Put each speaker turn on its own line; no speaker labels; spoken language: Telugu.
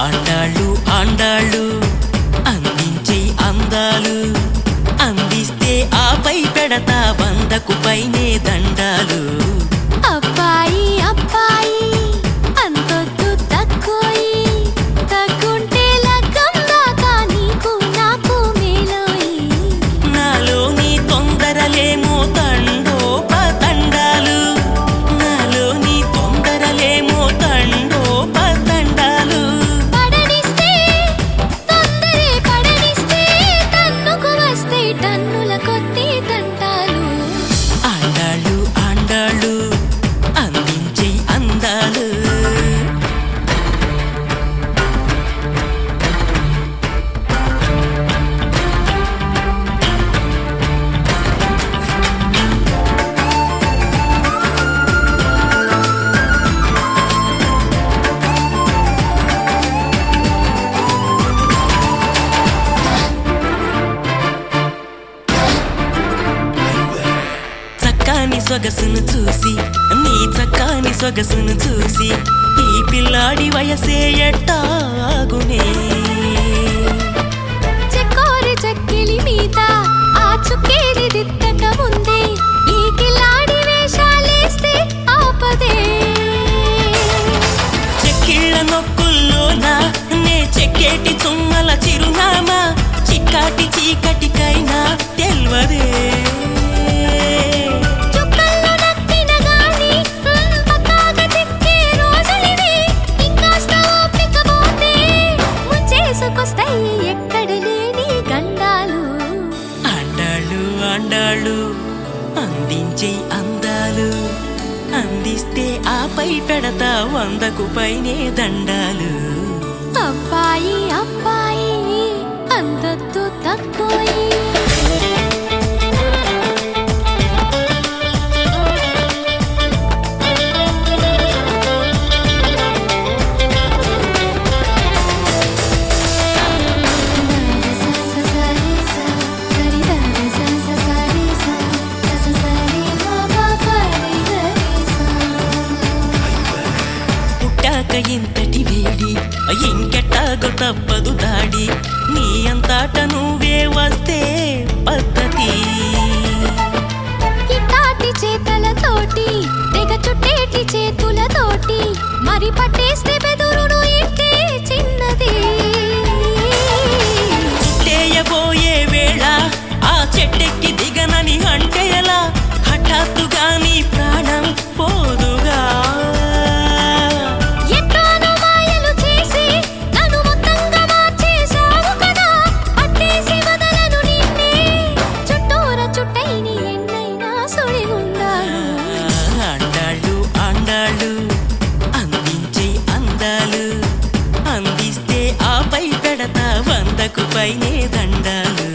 ఆండాళ్ళు ఆండాళ్ళు అందించే అందాలు అందిస్తే ఆపై పెడతా వందకు పైనే దండాలు
అబ్బాయి అబ్బాయి అంతొద్దు తక్కువయి తగ్గుంటే లగ్గం దాకా నీకు నాకు మేలోయి
నాలోని తొందరలేమో తండోప తండాలు నాలోని తొందరలేమో తండోప తండాలు
పడనిస్తే తొందరే పడనిస్తే తన్నుకు వస్తే టన్నుల కొద్ది తంటాలు
ఆండాళ్ళు ఆండాళ్ళు అందించే అందాలు చక్కాని సొగసును చూసి నీ చక్కాని సొగసును చూసి ఈ పిల్లాడి వయసే ఎట్టాగునే
చెక్కోరి చెక్కిలి మీద ఆ చుక్కేది దిద్దక ముందే ఈ కిలాడి వేషాలేస్తే ఆపదే
చెక్కిళ్ళ నొక్కుల్లోన నే చెక్కేటి చుమ్మల చిరునామా చిక్కాటి చీకటికైనా తెల్వదే
చుక్కల్లో నక్కిన గాని మ్, పక్కాగా చిక్కే రోజులివి ఇంకాస్త ఓపిక పోతే ముంచేసుకొస్తాయి ఎక్కడ లేని గండాలు
ఆండాళ్ళు ఆండాళ్ళు అందించే అందాలు అందిస్తే ఆపై పెడతా వందకు పైనే దండాలు
అబ్బాయి అబ్బాయి అందొద్దు తక్కువయి
పుట్టాక ఇంతటి వేడి ఇంకెట్టాగో తప్పదు దాడి నీ అంతట నువ్వే వస్తే పద్ధతి
ఇట్టాటి చేతలతోటి తెగ చుట్టేటి చేతులతోటి మరి పట్టేస్తే బెదురును ఇంటే చిన్నది
చుట్టేయబోయే వేళ ఆ చెట్టెక్కి దిగనని అంటే ఎలా హఠాత్తుగా నీ ప్రాణం పోదుగా
ఎట్టాను మాయలు చేసి నన్ను మొత్తంగా మార్చేశావు కదా పట్టేసి వదలను నిన్నే చుట్టూర చుట్టైని ఎన్నైనా సుడి ఉండాను
అండాళ్ళు అండాళ్ళు అందించే అందాలు అందిస్తే ఆపై పెడతా వందకు పైనే దండాలు